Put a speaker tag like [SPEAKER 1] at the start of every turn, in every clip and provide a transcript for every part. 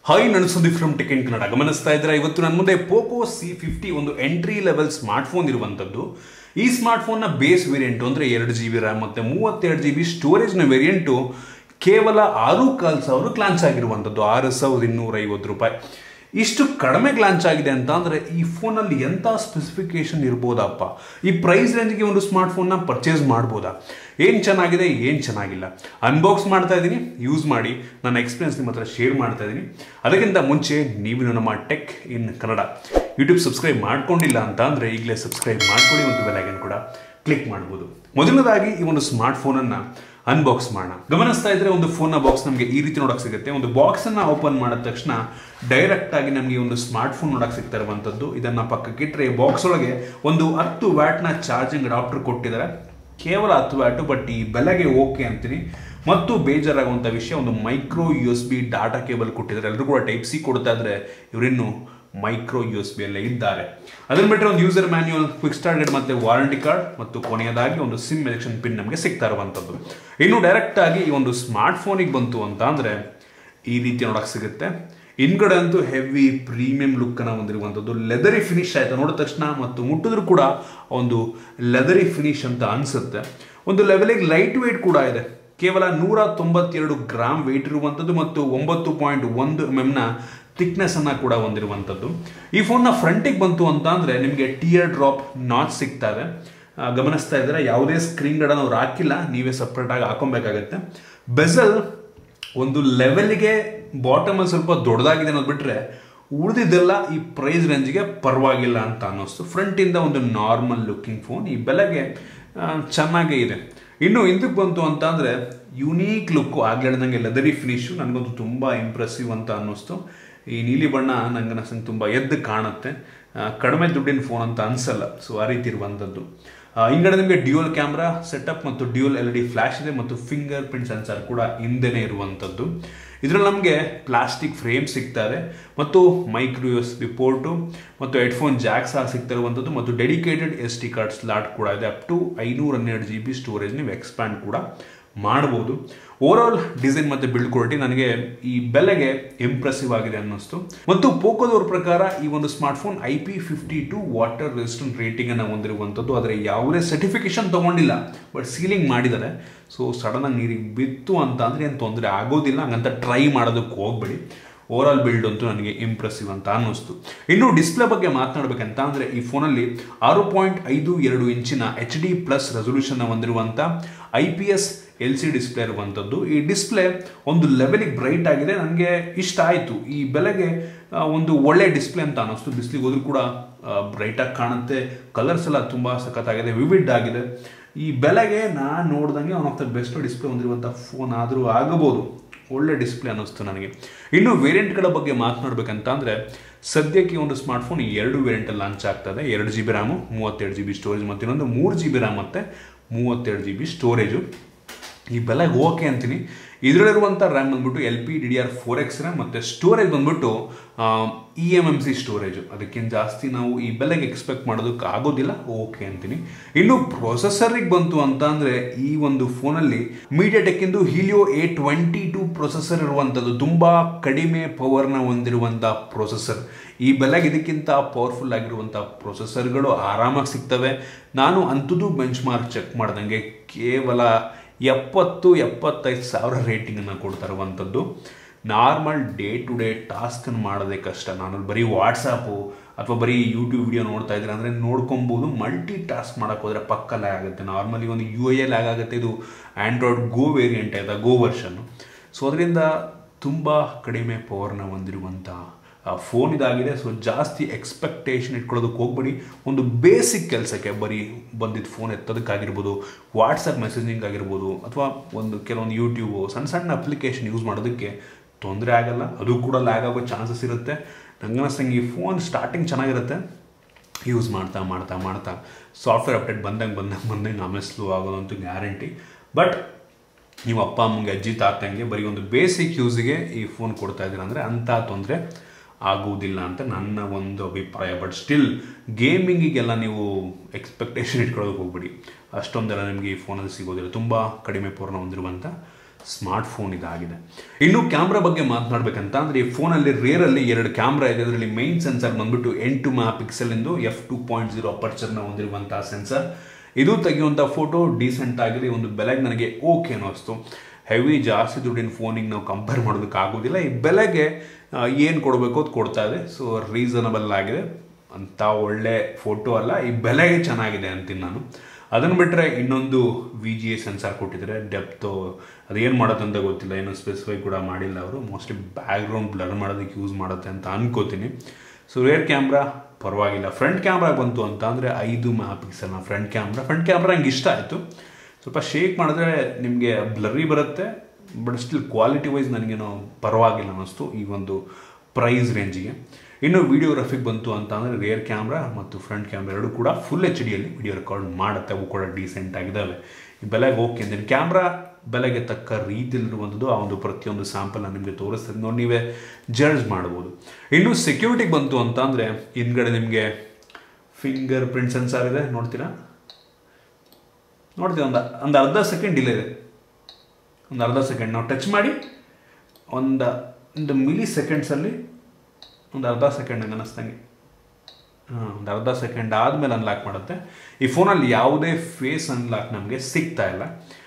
[SPEAKER 1] hi ನಾನು Sudeep from tech in Kannada ಗಮನಿಸ್ತಾ ಇದ್ರೆ ಇವತ್ತು ನನ್ನ ಮುಂದೆ ಪೋಕೋ ಸಿ ಫಿಫ್ಟಿ ಒಂದು ಎಂಟ್ರಿ ಲೆವೆಲ್ ಸ್ಮಾರ್ಟ್ ಫೋನ್ ಇರುವಂಥದ್ದು ಈ ಸ್ಮಾರ್ಟ್ ಫೋನ್ನ ಬೇಸ್ ವೇರಿಯಂಟು ಅಂದರೆ ಎರಡು ಜಿ ಬಿ ರ್ಯಾಮ್ ಮತ್ತು ಮೂವತ್ತೆರಡು ಜಿ ಬಿ ಸ್ಟೋರೇಜ್ನ ವೇರಿಯಂಟು ಕೇವಲ ಆರು ಕಾಲು ಸಾವಿರ ಲಾಂಚ್ ಆಗಿರುವಂಥದ್ದು ಆರು ಸಾವಿರದ ಇನ್ನೂರ ಐವತ್ತು ರೂಪಾಯಿ ಇಷ್ಟು ಕಡಿಮೆ ಲಾಂಚ್ ಆಗಿದೆ ಅಂತ ಅಂದರೆ ಈ ಫೋನಲ್ಲಿ ಎಂಥ ಸ್ಪೆಸಿಫಿಕೇಶನ್ ಇರ್ಬೋದಪ್ಪ ಈ ಪ್ರೈಸ್ ರೇಂಜ್ಗೆ ಒಂದು ಸ್ಮಾರ್ಟ್ ಫೋನ್ನ ಪರ್ಚೇಸ್ ಮಾಡ್ಬೋದಾ ಏನು ಚೆನ್ನಾಗಿದೆ ಏನು ಚೆನ್ನಾಗಿಲ್ಲ ಅನ್ಬಾಕ್ಸ್ ಮಾಡ್ತಾ ಇದ್ದೀನಿ ಯೂಸ್ ಮಾಡಿ ನನ್ನ ಎಕ್ಸ್ಪೀರಿಯನ್ಸ್ ನಿಮ್ಮ ಹತ್ರ ಶೇರ್ ಮಾಡ್ತಾ ಇದ್ದೀನಿ ಅದಕ್ಕಿಂತ ಮುಂಚೆ ನೀವು ನಮ್ಮ tech in Kannada YouTube subscribe ಮಾಡ್ಕೊಂಡಿಲ್ಲ ಅಂತ ಅಂದರೆ ಈಗಲೇ ಸಬ್ಸ್ಕ್ರೈಬ್ ಮಾಡ್ಕೊಳ್ಳಿ ಒಂದು ಬೆಲೈಕನ್ ಕೂಡ ಕ್ಲಿಕ್ ಮಾಡ್ಬೋದು ಮೊದಲನೇದಾಗಿ ಈ ಒಂದು ಸ್ಮಾರ್ಟ್ ಫೋನನ್ನು ಅನ್ಬಾಕ್ಸ್ ಮಾಡೋಣ ಗಮನಿಸ್ತಾ ಇದ್ರೆ ಒಂದು ಫೋನ್ನ ಬಾಕ್ಸ್ ನಮಗೆ ಈ ರೀತಿ ನೋಡಕ್ ಸಿಗುತ್ತೆ ಒಂದು ಬಾಕ್ಸ್ ಅನ್ನ ಓಪನ್ ಮಾಡಿದ ತಕ್ಷಣ ಡೈರೆಕ್ಟ್ ಆಗಿ ನಮಗೆ ಒಂದು ಸ್ಮಾರ್ಟ್ ಫೋನ್ ನೋಡಕ್ ಸಿಗ್ತಾ ಇರುವಂತದ್ದು ಇದನ್ನ ಪಕ್ಕಕ್ಕೆ ಇಟ್ಟರೆ ಬಾಕ್ಸ್ ಒಳಗೆ ಒಂದು ಹತ್ತು ವ್ಯಾಟ್ ನ ಚಾರ್ಜಿಂಗ್ ಅಡಾಪ್ಟರ್ ಕೊಟ್ಟಿದ್ದಾರೆ ಕೇವಲ ಹತ್ತು ವ್ಯಾಟು ಬಟ್ ಈ ಬೆಲೆಗೆ ಓಕೆ ಅಂತೀನಿ ಮತ್ತು ಬೇಜಾರಾಗುವಂಥ ವಿಷಯ ಒಂದು micro U S B data cable ಕೊಟ್ಟಿದ್ದಾರೆ ಎಲ್ಲರೂ ಕೂಡ ಟೈಪ್ ಸಿ ಕೊಡ್ತಾ ಇದ್ರೆ ಇವರಿನ್ನು ಮೈಕ್ರೋ ಯು ಎಸ್ ಬಿ ಅಲ್ಲೇ ಇದ್ದಾರೆ ಅದನ್ನ ಬಿಟ್ಟರೆ ಒಂದು user manual quick start guide ಮತ್ತೆ ವಾರಂಟಿ ಕಾರ್ಡ್ ಮತ್ತು ಕೊನೆಯದಾಗಿ ಒಂದು ಸಿಮ್ ಎಲೆಕ್ಷನ್ ಪಿನ್ ನಮಗೆ ಸಿಗ್ತಾ ಇರುವಂಥದ್ದು ಇನ್ನು ಡೈರೆಕ್ಟ್ ಆಗಿ ಈ ಒಂದು ಸ್ಮಾರ್ಟ್ ಫೋನಿಗೆ ಬಂತು ಅಂತ ಅಂದ್ರೆ ಈ ರೀತಿ ನೋಡಕ್ ಸಿಗುತ್ತೆ ಹಿಂದ್ಗಡೆ ಅಂತೂ ಹೆವಿ ಪ್ರೀಮಿಯಂ ಲುಕ್ ಅನ್ನ ಹೊಂದಿರುವಂಥದ್ದು ಲೆದರಿ ಫಿನಿಶ್ ಆಯ್ತು ನೋಡಿದ ತಕ್ಷಣ ಮತ್ತು ಮುಟ್ಟಿದ್ರು ಕೂಡ ಒಂದು ಲೆದರಿ ಫಿನಿಶ್ ಅಂತ ಅನ್ಸುತ್ತೆ ಒಂದು ಲೆವೆಲಿಗೆ ಲೈಟ್ ವೇಟ್ ಕೂಡ ಇದೆ ಕೇವಲ ನೂರ ತೊಂಬತ್ತೆರಡು ಗ್ರಾಮ್ ವೇಟ್ ಇರುವಂಥದ್ದು ಮತ್ತು ಒಂಬತ್ತು ಪಾಯಿಂಟ್ ಒಂದು ಎಮ್ ಎಮ್ನ ಥಿಕ್ನೆಸ್ ಅನ್ನ ಕೂಡ ಹೊಂದಿರುವಂಥದ್ದು ಈ ಫೋನ್ನ ಫ್ರಂಟಿಗೆ ಬಂತು ಅಂತ ಅಂದ್ರೆ ನಿಮಗೆ ಟಿಯರ್ ಡ್ರಾಪ್ ನಾಚ್ ಸಿಗ್ತಾ ಇದೆ ಆ, ಗಮನಿಸ್ತಾ ಇದ್ದಾರೆ ಯಾವುದೇ ಸ್ಕ್ರೀನ್ ಗಾರ್ಡ್ ಅವ್ರು ಹಾಕಿಲ್ಲ ನೀವೇ ಸಪ್ರೇಟ್ ಆಗಿ ಹಾಕೊಬೇಕಾಗತ್ತೆ ಬೆಸಲ್ ಒಂದು ಲೆವೆಲ್ಗೆ ಬಾಟಮ್ ಅಲ್ಲಿ ಸ್ವಲ್ಪ ದೊಡ್ಡದಾಗಿದೆ ಅನ್ನೋದು ಬಿಟ್ರೆ ಉಳಿದಿದ್ದೆಲ್ಲ ಈ ಪ್ರೈಸ್ ರೇಂಜ್ಗೆ ಪರವಾಗಿಲ್ಲ ಅಂತ ಅನ್ನಿಸ್ತು ಫ್ರಂಟ್ ಇಂದ ಒಂದು ನಾರ್ಮಲ್ ಲುಕಿಂಗ್ ಫೋನ್ ಈ ಬೆಲೆಗೆ ಆ, ಚೆನ್ನಾಗೇ ಇದೆ ಇನ್ನು ಹಿಂದಕ್ಕೆ ಬಂತು ಅಂತ ಅಂದ್ರೆ ಯುನೀಕ್ ಲುಕ್ಕು ಆಗ್ಲೇ ಹೇಳ್ದಂಗೆ ಲೆದರಿ ಫಿನಿಶು ನನಗಂತೂ ತುಂಬಾ ಇಂಪ್ರೆಸಿವ್ ಅಂತ ಅನ್ನಿಸ್ತು ಈ ನೀಲಿ ಬಣ್ಣ ನಂಗೆ ನನಗೆ ತುಂಬ ಎದ್ದು ಕಾಣುತ್ತೆ ಆ, ಕಡಿಮೆ ದುಡ್ಡಿನ ಫೋನ್ ಅಂತ ಅನ್ಸಲ್ಲ ಸೊ ಆ ರೀತಿ ಇರುವಂಥದ್ದು ಆ, ಹಿಂದ್ಗಡೆ ನಿಮಗೆ ಡ್ಯೂಯಲ್ ಕ್ಯಾಮ್ರಾ ಸೆಟಪ್ ಮತ್ತು ಡ್ಯೂಯಲ್ ಎಲ್ ಡಿ ಫ್ಲಾಶ್ ಇದೆ ಮತ್ತು ಫಿಂಗರ್ ಪ್ರಿಂಟ್ ಸೆನ್ಸರ್ ಕೂಡ ಹಿಂದೆನೇ ಇರುವಂಥದ್ದು ಇದರಲ್ಲಿ ನಮಗೆ ಪ್ಲಾಸ್ಟಿಕ್ ಫ್ರೇಮ್ ಸಿಗ್ತಾ ಇದೆ ಮತ್ತು ಮೈಕ್ರೋ ಎಸ್ ಬಿ ಪೋರ್ಟು ಮತ್ತು ಹೆಡ್ಫೋನ್ ಜಾಕ್ ಸಹ ಸಿಗ್ತಾ ಇರುವಂಥದ್ದು ಮತ್ತು dedicated S T card slot ಕೂಡ ಇದೆ ಅಪ್ ಟು ಐನೂರ ಹನ್ನೆರಡು ಜಿ ಬಿ ಸ್ಟೋರೇಜ್ ನೀವು ಎಕ್ಸ್ಪ್ಯಾಂಡ್ ಕೂಡ ಮಾಡ್ಬೋದು ಓವರ್ ಆಲ್ ಡಿಸೈನ್ ಮತ್ತೆ ಬಿಲ್ಡ್ ಕ್ವಾಲಿಟಿ ನನಗೆ ಈ ಬೆಲೆಗೆ ಇಂಪ್ರೆಸಿವ್ ಆಗಿದೆ ಅನ್ನಿಸ್ತು ಮತ್ತು ಪೋಕೋದವ್ರ ಪ್ರಕಾರ ಈ ಒಂದು smart phone I P fifty two water resistant rating ಅನ್ನು ಹೊಂದಿರುವಂಥದ್ದು ಆದರೆ ಯಾವುದೇ ಸರ್ಟಿಫಿಕೇಶನ್ ತಗೊಂಡಿಲ್ಲ ಬಟ್ ಸೀಲಿಂಗ್ ಮಾಡಿದ್ದಾರೆ ಸೊ ಸಡನ್ ಆಗಿ ನೀರಿಗೆ ಬಿತ್ತು ಅಂತ ಅಂದ್ರೆ ಏನು ತೊಂದರೆ ಆಗೋದಿಲ್ಲ ಹಂಗಂತ ಟ್ರೈ ಮಾಡೋದಕ್ಕೆ ಹೋಗ್ಬೇಡಿ ಓವರ್ ಆಲ್ ಬಿಲ್ಡ್ ಅಂತೂ ನನಗೆ ಇಂಪ್ರೆಸಿವ್ ಅಂತ ಅನ್ನಿಸ್ತು ಇನ್ನು ಡಿಸ್ಪ್ಲೇ ಬಗ್ಗೆ ಮಾತನಾಡಬೇಕಂತ ಅಂದರೆ ಈ ಫೋನಲ್ಲಿ ಆರು ಪಾಯಿಂಟ್ ಐದು ಎರಡು ಇಂಚಿನ ಎಚ್ ಡಿ ಪ್ಲಸ್ ರೆಸೊಲ್ಯೂಷನ್ ಹೊಂದಿರುವಂಥ I P S L C display ಇರುವಂಥದ್ದು ಈ ಡಿಸ್ಪ್ಲೇ ಒಂದು ಲೆವೆಲಿಗೆ ಬ್ರೈಟ್ ಆಗಿದೆ ನನಗೆ ಇಷ್ಟ ಆಯಿತು ಈ ಬೆಲೆಗೆ ಆ, ಒಂದು ಒಳ್ಳೆ ಡಿಸ್ಪ್ಲೇ ಅಂತ ಅನ್ನಿಸ್ತು ಬಿಸಿಲಿಗೆ ಹೋದ್ರೂ ಕೂಡ ಬ್ರೈಟಾಗಿ ಕಾಣುತ್ತೆ ಕಲರ್ಸ್ ಎಲ್ಲ ತುಂಬ ಸಖತ್ತಾಗಿದೆ ವಿವಿಡ್ ಆಗಿದೆ ಈ ಬೆಲೆಗೆ ನಾನು ನೋಡ್ದಂಗೆ one of the best display ಹೊಂದಿರುವಂಥ ಫೋನ್ ಆದರೂ ಆಗಬಹುದು ಒಳ್ಳೆ ಡಿಸ್ಪ್ಲೇ ಅನ್ನಿಸ್ತು ನನಗೆ ಇನ್ನು ವೇರಿಯಂಟ್ಗಳ ಬಗ್ಗೆ ಮಾತನಾಡಬೇಕಂತ ಅಂದರೆ ಸದ್ಯಕ್ಕೆ ಈ ಒಂದು ಸ್ಮಾರ್ಟ್ಫೋನ್ ಎರಡು ವೇರಿಯಂಟಲ್ಲಿ ಲಾಂಚ್ ಆಗ್ತದೆ ಎರಡು ಜಿ ಬಿ ರ್ಯಾಮು ಮೂವತ್ತೆರಡು ಜಿ ಬಿ ಸ್ಟೋರೇಜ್ ಮತ್ತು ಇನ್ನೊಂದು ಮೂರು ಜಿ ಬಿ ರ್ಯಾಮ್ ಮತ್ತು ಮೂವತ್ತೆರಡು ಜಿ ಬಿ ಸ್ಟೋರೇಜು ಈ ಬೆಲೆಗೆ ಓಕೆ ಅಂತೀನಿ ಇದರಲ್ಲಿರುವಂಥ ರ್ಯಾಮ್ ಬಂದ್ಬಿಟ್ಟು L P D D R four X ram ಮತ್ತು ಸ್ಟೋರೇಜ್ ಬಂದ್ಬಿಟ್ಟು E M M C storage ಅದಕ್ಕಿಂತ ಜಾಸ್ತಿ ನಾವು ಈ ಬೆಲೆಗೆ ಎಕ್ಸ್ಪೆಕ್ಟ್ ಮಾಡೋದಕ್ಕೆ ಆಗೋದಿಲ್ಲ ಓಕೆ ಅಂತೀನಿ ಇನ್ನು ಪ್ರೊಸೆಸರಿಗೆ ಬಂತು ಅಂತ ಅಂದರೆ ಈ ಒಂದು ಫೋನಲ್ಲಿ ಮೀಡಿಯಾಟೆಕ್ಕಿಂದು Helio A twenty two processor ಇರುವಂಥದ್ದು ತುಂಬ ಕಡಿಮೆ ಪವರ್ನ ಹೊಂದಿರುವಂಥ ಪ್ರೊಸೆಸರ್ ಈ ಬೆಲೆಗೆ ಇದಕ್ಕಿಂತ ಪವರ್ಫುಲ್ ಆಗಿರುವಂಥ ಪ್ರೊಸೆಸರ್ಗಳು ಆರಾಮಾಗಿ ಸಿಗ್ತವೆ ನಾನು ಅಂಥದ್ದು ಬೆಂಚ್ ಮಾರ್ಕ್ ಚೆಕ್ ಮಾಡ್ದಂಗೆ ಕೇವಲ ಎಪ್ಪತ್ತು ಎಪ್ಪತ್ತೈದು ಸಾವಿರ ರೇಟಿಂಗನ್ನು ಕೊಡ್ತಾ ಇರುವಂಥದ್ದು ನಾರ್ಮಲ್ ಡೇ ಟು ಡೇ ಟಾಸ್ಕನ್ನು ಮಾಡೋದೇ ಕಷ್ಟ ನಾನು ಬರೀ ವಾಟ್ಸಪ್ಪು ಅಥವಾ ಬರೀ ಯೂಟ್ಯೂಬ್ ವಿಡಿಯೋ ನೋಡ್ತಾ ಇದ್ರೆ ಅಂದರೆ ನೋಡ್ಕೊಬೋದು ಮಲ್ಟಿ ಟಾಸ್ಕ್ ಮಾಡೋಕೆ ಹೋದರೆ ಪಕ್ಕಲ್ಲೇ ಆಗುತ್ತೆ ನಾರ್ಮಲಿ ಒಂದು ಯು ಐ ಎಲ್ ಆಗುತ್ತೆ ಇದು ಆ್ಯಂಡ್ರಾಯ್ಡ್ ಗೋ ವೇರಿಯಂಟ್ ಇದೆ ಗೋ ವರ್ಷನ್ನು ಸೊ ಅದರಿಂದ ತುಂಬ ಕಡಿಮೆ ಪವರ್ನ ಹೊಂದಿರುವಂಥ ಫೋನ್ ಇದಾಗಿದೆ ಸೊ ಜಾಸ್ತಿ ಎಕ್ಸ್ಪೆಕ್ಟೇಷನ್ ಇಟ್ಕೊಳ್ಳೋದಕ್ಕೆ ಹೋಗ್ಬೇಡಿ ಒಂದು ಬೇಸಿಕ್ ಕೆಲಸಕ್ಕೆ ಬರೀ ಬಂದಿದ್ದು ಫೋನ್ ಎತ್ತೋದಕ್ಕಾಗಿರ್ಬೋದು ವಾಟ್ಸಪ್ ಮೆಸೇಜಿಂಗ್ ಆಗಿರ್ಬೋದು ಅಥವಾ ಒಂದು ಕೆಲವೊಂದು ಯೂಟ್ಯೂಬು ಸಣ್ಣ ಸಣ್ಣ ಅಪ್ಲಿಕೇಶನ್ ಯೂಸ್ ಮಾಡೋದಕ್ಕೆ ತೊಂದರೆ ಆಗಲ್ಲ ಅದು ಕೂಡ ಲ್ಯಾಗ್ ಆಗೋ ಚಾನ್ಸಸ್ ಇರುತ್ತೆ ನಂಗೆ ಅನ್ನಿಸ್ತಂಗೆ ಈ ಫೋನ್ ಸ್ಟಾರ್ಟಿಂಗ್ ಚೆನ್ನಾಗಿರುತ್ತೆ ಯೂಸ್ ಮಾಡ್ತಾ ಮಾಡ್ತಾ ಮಾಡ್ತಾ ಸಾಫ್ಟ್ವೇರ್ ಅಪ್ಡೇಟ್ ಬಂದಂಗೆ ಬಂದಂಗೆ ಬಂದಂಗೆ ಆಮೇಲೆ ಸ್ಲೋ ಆಗೋದಂತೂ ಗ್ಯಾರಂಟಿ ಬಟ್ ನೀವು ಅಪ್ಪ ಅಮ್ಮಂಗೆ ಅಜ್ಜಿ ತಾತಂಗೆ ಬರೀ ಒಂದು ಬೇಸಿಕ್ ಯೂಸಿಗೆ ಈ ಫೋನ್ ಕೊಡ್ತಾ ಇದ್ದೀರ ಅಂದರೆ ಅಂಥ ತೊಂದರೆ ಆಗುವುದಿಲ್ಲ ಅಂತ ನನ್ನ ಒಂದು ಅಭಿಪ್ರಾಯ ಬಟ್ ಸ್ಟಿಲ್ ಗೇಮಿಂಗಿಗೆಲ್ಲ ನೀವು ಎಕ್ಸ್ಪೆಕ್ಟೇಷನ್ ಇಟ್ಕೊಳ್ಳೋಕೆ ಹೋಗ್ಬಿಡಿ ಅಷ್ಟೊಂದೆಲ್ಲ ನಿಮಗೆ ಈ ಫೋನಲ್ಲಿ ಸಿಗೋದಿಲ್ಲ ತುಂಬ ಕಡಿಮೆ ಪೂರ್ಣ ಹೊಂದಿರುವಂಥ ಸ್ಮಾರ್ಟ್ ಫೋನ್ ಇದಾಗಿದೆ ಇನ್ನು ಕ್ಯಾಮ್ರಾ ಬಗ್ಗೆ ಮಾತನಾಡಬೇಕಂತ ಅಂದರೆ ಈ ಫೋನಲ್ಲಿ ರೇರಲ್ಲಿ ಎರಡು ಕ್ಯಾಮ್ರಾ ಇದೆ ಅದರಲ್ಲಿ ಮೈನ್ ಸೆನ್ಸರ್ ಬಂದ್ಬಿಟ್ಟು ಎಂಟು ಮೆಗಾ ಪಿಕ್ಸೆಲ್ ಎಂದು ಎಫ್ ಟು ಪಾಯಿಂಟ್ ಜೀರೋ ಅಪರ್ಚರ್ನ ಹೊಂದಿರುವಂತಹ ಸೆನ್ಸರ್ ಇದು ತೆಗೆಯುವಂಥ ಫೋಟೋ ಡೀಸೆಂಟ್ ಆಗಿದೆ ಒಂದು ಬೆಲೆಗೆ ನನಗೆ ಓಕೆ ಅನ್ನಿಸ್ತು ಹೆವಿ ಜಾಸ್ತಿ ದುಡ್ಡಿನ ಫೋನಿಗೆ ನಾವು ಕಂಪೇರ್ ಮಾಡೋದಕ್ಕಾಗೋದಿಲ್ಲ ಈ ಬೆಲೆಗೆ ಏನು ಕೊಡಬೇಕು ಅದು ಕೊಡ್ತಾ ಇದೆ ಸೊ ರೀಸನಬಲ್ ಆಗಿದೆ ಅಂತ ಒಳ್ಳೆ ಫೋಟೋ ಅಲ್ಲ ಈ ಬೆಲೆಗೆ ಚೆನ್ನಾಗಿದೆ ಅಂತೀನಿ ನಾನು ಅದನ್ನು ಬಿಟ್ಟರೆ ಇನ್ನೊಂದು ವಿ ಜಿ ಎ ಸೆನ್ಸಾರ್ ಕೊಟ್ಟಿದ್ದಾರೆ ಡೆಪ್ತು ಅದು ಏನು ಮಾಡುತ್ತೆ ಅಂತ ಗೊತ್ತಿಲ್ಲ ಏನು ಸ್ಪೆಸಿಫೈ ಕೂಡ ಮಾಡಿಲ್ಲ ಅವರು ಮೋಸ್ಟ್ಲಿ ಬ್ಯಾಕ್ಗ್ರೌಂಡ್ ಬ್ಲರ್ ಮಾಡೋದಕ್ಕೆ ಯೂಸ್ ಮಾಡುತ್ತೆ ಅಂತ ಅನ್ಕೋತೀನಿ ಸೊ ರೇರ್ ಕ್ಯಾಮ್ರಾ ಪರವಾಗಿಲ್ಲ ಫ್ರಂಟ್ ಕ್ಯಾಮ್ರಾ ಬಂತು ಅಂತ ಅಂದರೆ ಐದು ಮೆಗಾ ಪಿಕ್ಸೆಲ್ನ ಫ್ರಂಟ್ ಕ್ಯಾಮ್ರಾ ಫ್ರಂಟ್ ಕ್ಯಾಮ್ರಾ ನಂಗೆ ಇಷ್ಟ ಆಯಿತು ಸ್ವಲ್ಪ ಶೇಕ್ ಮಾಡಿದ್ರೆ ನಿಮಗೆ ಬ್ಲರ್ರಿ ಬರುತ್ತೆ ಬಟ್ ಸ್ಟಿಲ್ ಕ್ವಾಲಿಟಿ ವೈಸ್ ನನಗೇನೋ ಪರವಾಗಿಲ್ಲ ಅನ್ನಿಸ್ತು ಈ ಒಂದು ಪ್ರೈಸ್ ರೇಂಜಿಗೆ ಇನ್ನು ವಿಡಿಯೋಗ್ರಫಿಗೆ ಬಂತು ಅಂತ ಅಂದರೆ ರೇರ್ ಕ್ಯಾಮ್ರಾ ಮತ್ತು ಫ್ರಂಟ್ ಕ್ಯಾಮ್ರಾ ಎರಡು ಕೂಡ ಫುಲ್ ಎಚ್ ಡಿಯಲ್ಲಿ ವಿಡಿಯೋ ರೆಕಾರ್ಡ್ ಮಾಡುತ್ತೆ ಅವು ಕೂಡ ಡೀಸೆಂಟ್ ಆಗಿದ್ದಾವೆ ಈ ಬೆಲೆಗೆ ಓಕೆ ಅಂತೀನಿ ಕ್ಯಾಮ್ರಾ ಬೆಲೆಗೆ ತಕ್ಕ ರೀತಿಯಲ್ಲಿರುವಂಥದ್ದು ಆ ಒಂದು ಪ್ರತಿಯೊಂದು ಸ್ಯಾಂಪಲ್ ನಾನು ನಿಮಗೆ ತೋರಿಸ್ತೀನಿ ನೋಡಿ ನೀವೇ ಜಡ್ಜ್ ಮಾಡ್ಬೋದು ಇನ್ನು ಸೆಕ್ಯೂರಿಟಿಗೆ ಬಂತು ಅಂತ ಅಂದರೆ ಹಿಂದ್ಗಡೆ ನಿಮಗೆ ಫಿಂಗರ್ ಪ್ರಿಂಟ್ ಸೆನ್ಸಾರ್ ಇದೆ ನೋಡ್ತೀರಾ ನೋಡ್ತೀವಿ ಒಂದು ಒಂದು ಅರ್ಧ ಸೆಕೆಂಡ್ ಡಿಲೇ ಇದೆ ಒಂದು ಅರ್ಧ ಸೆಕೆಂಡ್ ನಾವು ಟಚ್ ಮಾಡಿ ಒಂದು ಒಂದು ಮಿಲಿ ಸೆಕೆಂಡ್ಸಲ್ಲಿ ಒಂದು ಅರ್ಧ ಸೆಕೆಂಡ್ ನಂಗೆ ಅನ್ನಿಸ್ದಂಗೆ ಹಾಂ ಒಂದು ಅರ್ಧ ಸೆಕೆಂಡ್ ಆದಮೇಲೆ ಅನ್ಲಾಕ್ ಮಾಡುತ್ತೆ ಈ ಫೋನಲ್ಲಿ ಯಾವುದೇ ಫೇಸ್ ಅನ್ಲಾಕ್ ನಮಗೆ ಸಿಗ್ತಾ ಇಲ್ಲ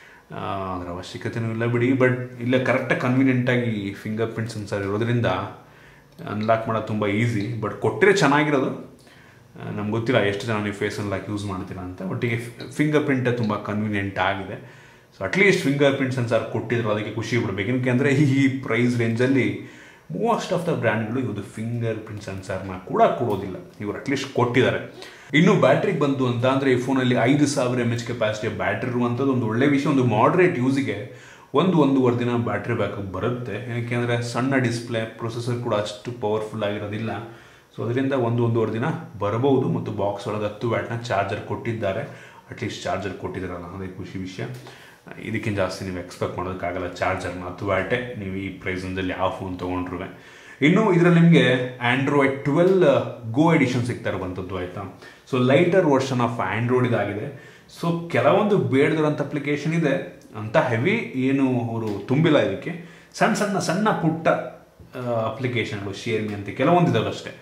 [SPEAKER 1] ಅದರ ಅವಶ್ಯಕತೆನೂ ಇಲ್ಲ ಬಿಡಿ ಬಟ್ ಇಲ್ಲೇ ಕರೆಕ್ಟಾಗಿ ಕನ್ವೀನಿಯೆಂಟಾಗಿ ಫಿಂಗರ್ ಪ್ರಿಂಟ್ ಸೆನ್ಸರ್ ಇರೋದ್ರಿಂದ ಅನ್ಲಾಕ್ ಮಾಡೋದು ತುಂಬ ಈಸಿ ಬಟ್ ಕೊಟ್ಟರೆ ಚೆನ್ನಾಗಿರೋದು ನಮ್ಗೆ ಗೊತ್ತಿಲ್ಲ ಎಷ್ಟು ಜನ ನೀವು ಫೇಸ್ ಅನ್ಲಾಕ್ ಯೂಸ್ ಮಾಡ್ತೀರಾ ಅಂತ ಒಟ್ಟಿಗೆ ಫಿಂಗರ್ ಪ್ರಿಂಟೇ ತುಂಬ ಕನ್ವೀನಿಯೆಂಟ್ ಆಗಿದೆ so at least finger print sensor ಕೊಟ್ಟಿದ್ರು ಅದಕ್ಕೆ ಖುಷಿ ಬಿಡಬೇಕು ಏನಕ್ಕೆ ಈ ಪ್ರೈಸ್ ರೇಂಜಲ್ಲಿ ಮೋಸ್ಟ್ ಆಫ್ ದ ಬ್ರ್ಯಾಂಡ್ಗಳು ಇವರು ಫಿಂಗರ್ ಪ್ರಿಂಟ್ ಸೆನ್ಸರ್ನ ಕೂಡ ಕೊಡೋದಿಲ್ಲ ಇವರು ಅಟ್ಲೀಸ್ಟ್ ಕೊಟ್ಟಿದ್ದಾರೆ ಇನ್ನು ಬ್ಯಾಟ್ರಿಗೆ ಬಂತು ಅಂತ ಅಂದರೆ ಈ ಫೋನಲ್ಲಿ ಐದು ಸಾವಿರ ಎಮ್ ಎಚ್ ಕೆಪಾಸಿಟಿಯ ಬ್ಯಾಟ್ರಿ ಇರುವಂಥದ್ದು ಒಂದು ಒಳ್ಳೆ ವಿಷಯ ಒಂದು ಮಾಡ್ರೇಟ್ ಯೂಸಿಗೆ ಒಂದು ಒಂದೂವರೆ ದಿನ ಬ್ಯಾಟ್ರಿ ಬ್ಯಾಕಪ್ ಬರುತ್ತೆ ಯಾಕೆಂದರೆ ಸಣ್ಣ ಡಿಸ್ಪ್ಲೇ ಪ್ರೊಸೆಸರ್ ಕೂಡ ಅಷ್ಟು ಪವರ್ಫುಲ್ ಆಗಿರೋದಿಲ್ಲ ಸೊ ಅದರಿಂದ ಒಂದು ಒಂದೂವರೆ ದಿನ ಬರಬಹುದು ಮತ್ತು ಬಾಕ್ಸ್ ಒಳಗೆ ಹತ್ತು ವ್ಯಾಟ್ನ ಚಾರ್ಜರ್ ಕೊಟ್ಟಿದ್ದಾರೆ ಅಟ್ಲೀಸ್ಟ್ ಚಾರ್ಜರ್ ಕೊಟ್ಟಿದ್ದಾರಲ್ಲ ಅದೇ ಖುಷಿ ವಿಷಯ ಇದಕ್ಕಿಂತ ಜಾಸ್ತಿ ನೀವು ಎಕ್ಸ್ಪೆಕ್ಟ್ ಮಾಡೋದಕ್ಕಾಗಲ್ಲ ಚಾರ್ಜರ್ನ ಹತ್ತು ವ್ಯಾಟೆ ನೀವು ಈ ಪ್ರೈಸಲ್ಲಿ ಯಾವ ಫೋನ್ ತೊಗೊಂಡ್ರು ಇನ್ನು ಇದರಲ್ಲಿ ನಿಮಗೆ ಆಂಡ್ರಾಯ್ಡ್ ಟ್ವೆಲ್ ಗೋ ಎಡಿಷನ್ ಸಿಗ್ತಾ ಇರುವಂಥದ್ದು ಆಯಿತಾ so lighter version of Android ಇದಾಗಿದೆ ಸೊ ಕೆಲವೊಂದು ಬೇಡದಿರೋಂಥ ಅಪ್ಲಿಕೇಶನ್ ಇದೆ ಅಂತ ಹೆವಿ ಏನು ಅವರು ತುಂಬಿಲ್ಲ ಇದಕ್ಕೆ ಸಣ್ಣ ಸಣ್ಣ ಸಣ್ಣ ಪುಟ್ಟ ಅಪ್ಲಿಕೇಶನ್ಗಳು ಶೇರ್ ಮಿ ಅಂತ ಕೆಲವೊಂದು ಇದಾವೆ ಅಷ್ಟೇ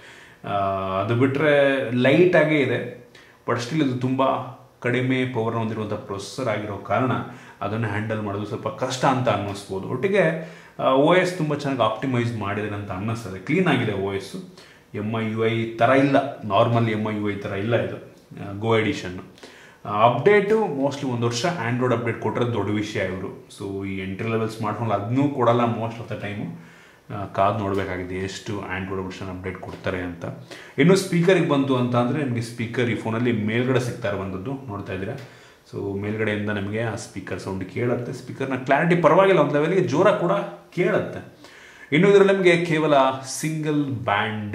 [SPEAKER 1] ಅದು ಬಿಟ್ಟರೆ ಲೈಟಾಗೇ ಇದೆ ಬಟ್ ಸ್ಟಿಲ್ ಇದು ತುಂಬ ಕಡಿಮೆ ಪವರ್ ಹೊಂದಿರುವಂಥ ಪ್ರೊಸೆಸರ್ ಆಗಿರೋ ಕಾರಣ ಅದನ್ನು ಹ್ಯಾಂಡಲ್ ಮಾಡೋದು ಸ್ವಲ್ಪ ಕಷ್ಟ ಅಂತ ಅನ್ನಿಸ್ಬೋದು ಒಟ್ಟಿಗೆ ಓ ಎಸ್ ತುಂಬ ಚೆನ್ನಾಗಿ ಆಪ್ಟಿಮೈಸ್ ಮಾಡಿದ್ದಾರೆ ಅಂತ ಅನ್ನಿಸ್ತದೆ ಕ್ಲೀನ್ ಆಗಿದೆ O S M I U I ಥರ ಇಲ್ಲ normal M I U I ಥರ ಇಲ್ಲ ಇದು ಗೋ ಎಡಿಷನ್ನು ಅಪ್ಡೇಟು ಮೋಸ್ಟ್ಲಿ ಒಂದು ವರ್ಷ ಆ್ಯಂಡ್ರಾಯ್ಡ್ ಅಪ್ಡೇಟ್ ಕೊಟ್ಟರೆ ದೊಡ್ಡ ವಿಷಯ ಇವರು ಸೊ ಈ ಎಂಟ್ರಿ ಲೆವೆಲ್ ಸ್ಮಾರ್ಟ್ಫೋನ್ ಅದನ್ನೂ ಕೊಡಲ್ಲ ಮೋಸ್ಟ್ ಆಫ್ ದ ಟೈಮು ಕಾದು ನೋಡಬೇಕಾಗಿದೆ ಎಷ್ಟು ಆ್ಯಂಡ್ರಾಯ್ಡ್ ವರ್ಷನ್ ಅಪ್ಡೇಟ್ ಕೊಡ್ತಾರೆ ಅಂತ ಇನ್ನು ಸ್ಪೀಕರಿಗೆ ಬಂತು ಅಂತ ಅಂದರೆ ನಿಮಗೆ ಸ್ಪೀಕರ್ ಈ ಫೋನಲ್ಲಿ ಮೇಲ್ಗಡೆ ಸಿಗ್ತಾ ಇರುವಂಥದ್ದು ನೋಡ್ತಾ ಇದ್ದೀರಾ ಸೊ ಮೇಲ್ಗಡೆಯಿಂದ ನಮಗೆ ಆ ಸ್ಪೀಕರ್ ಸೌಂಡ್ ಕೇಳುತ್ತೆ ಸ್ಪೀಕರ್ನ ಕ್ಲಾರಿಟಿ ಪರವಾಗಿಲ್ಲ ಒಂದು ಲೆವೆಲ್ಗೆ ಜೋರ ಕೂಡ ಕೇಳುತ್ತೆ ಇನ್ನು ಇದರಲ್ಲಿ ನಮಗೆ ಕೇವಲ ಸಿಂಗಲ್ ಬ್ಯಾಂಡ್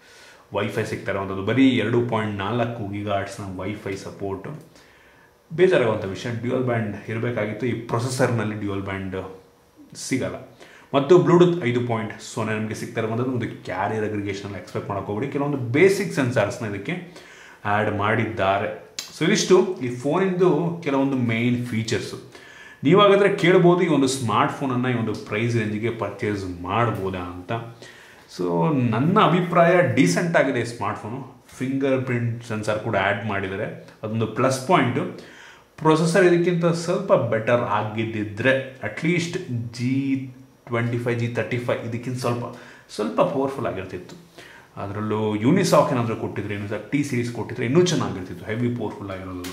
[SPEAKER 1] ವೈಫೈ ಸಿಗ್ತಾ ಇರುವಂಥದ್ದು ಬರೀ ಎರಡು ಪಾಯಿಂಟ್ ನಾಲ್ಕು ಗಿಗಾಟ್ಸ್ನ ವೈಫೈ ಸಪೋರ್ಟು ಬೇಜಾರಾಗುವಂಥ ವಿಷಯ ಡ್ಯೂಯಲ್ ಬ್ಯಾಂಡ್ ಇರಬೇಕಾಗಿತ್ತು ಈ ಪ್ರೊಸೆಸರ್ನಲ್ಲಿ ಡ್ಯೂಯಲ್ ಬ್ಯಾಂಡ್ ಸಿಗಲ್ಲ ಮತ್ತು ಬ್ಲೂಟೂತ್ ಐದು ಪಾಯಿಂಟ್ ಸೊನ್ನೆ ನಮಗೆ ಸಿಗ್ತಾ ಇರುವಂಥದ್ದು ಒಂದು ಕ್ಯಾರಿಯರ್ ಅಗ್ರಿಗೇಷನ್ ಎಕ್ಸ್ಪೆಕ್ಟ್ ಮಾಡೋಕೆ ಹೋಗ್ಬಿಡಿ ಕೆಲವೊಂದು ಬೇಸಿಕ್ ಸೆನ್ಸಾರ್ಸ್ನ ಇದಕ್ಕೆ ಆ್ಯಡ್ ಮಾಡಿದ್ದಾರೆ ಸೊ ಇದಿಷ್ಟು ಈ ಫೋನಿಂದು ಕೆಲವೊಂದು ಮೇನ್ ಫೀಚರ್ಸು ನೀವಾಗಾದರೆ ಕೇಳ್ಬೋದು ಈ ಒಂದು ಸ್ಮಾರ್ಟ್ ಫೋನನ್ನು ಈ ಒಂದು ಪ್ರೈಸ್ ರೇಂಜಿಗೆ ಪರ್ಚೇಸ್ ಮಾಡ್ಬೋದಾ ಅಂತ ಸೊ ನನ್ನ ಅಭಿಪ್ರಾಯ ಡೀಸೆಂಟ್ ಆಗಿದೆ ಈ ಸ್ಮಾರ್ಟ್ಫೋನು ಫಿಂಗರ್ ಪ್ರಿಂಟ್ ಸೆನ್ಸರ್ ಕೂಡ ಆ್ಯಡ್ ಮಾಡಿದ್ದಾರೆ ಅದೊಂದು ಪ್ಲಸ್ ಪಾಯಿಂಟು ಪ್ರೊಸೆಸರ್ ಇದಕ್ಕಿಂತ ಸ್ವಲ್ಪ ಬೆಟರ್ ಆಗಿದ್ದಿದ್ರೆ at least G twenty five G thirty five ಇದಕ್ಕಿಂತ ಸ್ವಲ್ಪ ಸ್ವಲ್ಪ ಪವರ್ಫುಲ್ ಆಗಿರ್ತಿತ್ತು ಅದರಲ್ಲೂ ಯೂನಿಸಾಕ್ ಏನಾದರೂ ಕೊಟ್ಟಿದ್ರೆ ಯೂನಿಸಾಕ್ ಟಿ ಸೀರೀಸ್ ಕೊಟ್ಟಿದ್ರೆ ಇನ್ನೂ ಚೆನ್ನಾಗಿರ್ತಿತ್ತು ಹೆವಿ ಪವರ್ಫುಲ್ ಆಗಿರೋದು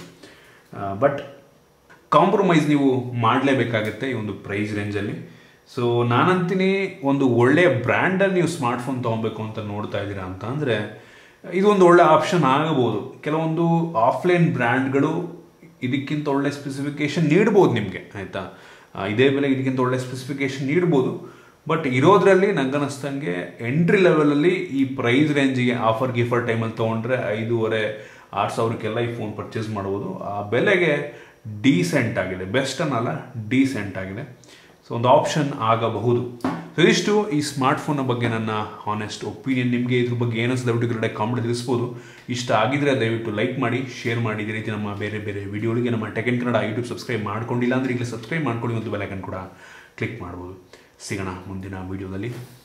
[SPEAKER 1] ಬಟ್ ಕಾಂಪ್ರಮೈಸ್ ನೀವು ಮಾಡಲೇಬೇಕಾಗುತ್ತೆ ಈ ಒಂದು ಪ್ರೈಸ್ ರೇಂಜಲ್ಲಿ ಸೊ ನಾನಂತೀನಿ ಒಂದು ಒಳ್ಳೆಯ ಬ್ರ್ಯಾಂಡಲ್ಲಿ ನೀವು ಸ್ಮಾರ್ಟ್ಫೋನ್ ತೊಗೊಬೇಕು ಅಂತ ನೋಡ್ತಾ ಇದ್ದೀರಾ ಅಂತ ಅಂದರೆ ಇದು ಒಂದು ಒಳ್ಳೆ ಆಪ್ಷನ್ ಆಗಬಹುದು ಕೆಲವೊಂದು ಆಫ್ಲೈನ್ ಬ್ರ್ಯಾಂಡ್ಗಳು ಇದಕ್ಕಿಂತ ಒಳ್ಳೆ ಸ್ಪೆಸಿಫಿಕೇಶನ್ ನೀಡ್ಬೋದು ನಿಮಗೆ ಆಯಿತಾ ಇದೇ ಬೆಲೆಗೆ ಇದಕ್ಕಿಂತ ಒಳ್ಳೆ ಸ್ಪೆಸಿಫಿಕೇಶನ್ ನೀಡ್ಬೋದು ಬಟ್ ಇರೋದ್ರಲ್ಲಿ ನಂಗನಿಸ್ತಂಗೆ ಎಂಟ್ರಿ ಲೆವೆಲಲ್ಲಿ ಈ ಪ್ರೈಸ್ ರೇಂಜಿಗೆ ಆಫರ್ ಗಿಫರ್ ಟೈಮಲ್ಲಿ ತೊಗೊಂಡ್ರೆ ಐದೂವರೆ ಆರು ಸಾವಿರಕ್ಕೆಲ್ಲ ಈ ಫೋನ್ ಪರ್ಚೇಸ್ ಮಾಡ್ಬೋದು ಆ ಬೆಲೆಗೆ ಡೀಸೆಂಟ್ ಆಗಿದೆ ಬೆಸ್ಟ್ ಅನ್ನಲ್ಲ ಡೀಸೆಂಟ್ ಆಗಿದೆ ಸೊ ಒಂದು ಆಪ್ಷನ್ ಆಗಬಹುದು ಸೊ ಇದಿಷ್ಟು ಈ ಸ್ಮಾರ್ಟ್ಫೋನ್ನ ಬಗ್ಗೆ ನನ್ನ ಹಾನೆಸ್ಟ್ ಒಪಿನಿಯನ್ ನಿಮಗೆ ಇದ್ರ ಬಗ್ಗೆ ಏನಿಸ್ ದಯವಿಟ್ಟು ಕಡೆ ಕಾಮೆಂಟ್ ತಿಳಿಸ್ಬೋದು ಇಷ್ಟ ಆಗಿದ್ರೆ ದಯವಿಟ್ಟು ಲೈಕ್ ಮಾಡಿ ಶೇರ್ ಮಾಡಿ ಇದೇ ರೀತಿ ನಮ್ಮ ಬೇರೆ ಬೇರೆ ವಿಡಿಯೋಗಳಿಗೆ ನಮ್ಮ ಟೆಕ್ ಕನ್ನಡ ಯೂಟ್ಯೂಬ್ ಸಬ್ಸ್ಕ್ರೈಬ್ ಮಾಡ್ಕೊಂಡಿಲ್ಲ ಅಂದರೆ ಈಗಲೇ ಸಬ್ಸ್ಕ್ರೈಬ್ ಮಾಡ್ಕೊಳ್ಳಿ ಒಂದು ಬೆಲೈಕನ್ ಕೂಡ ಕ್ಲಿಕ್ ಮಾಡ್ಬೋದು ಸಿಗೋಣ ಮುಂದಿನ ವೀಡಿಯೋದಲ್ಲಿ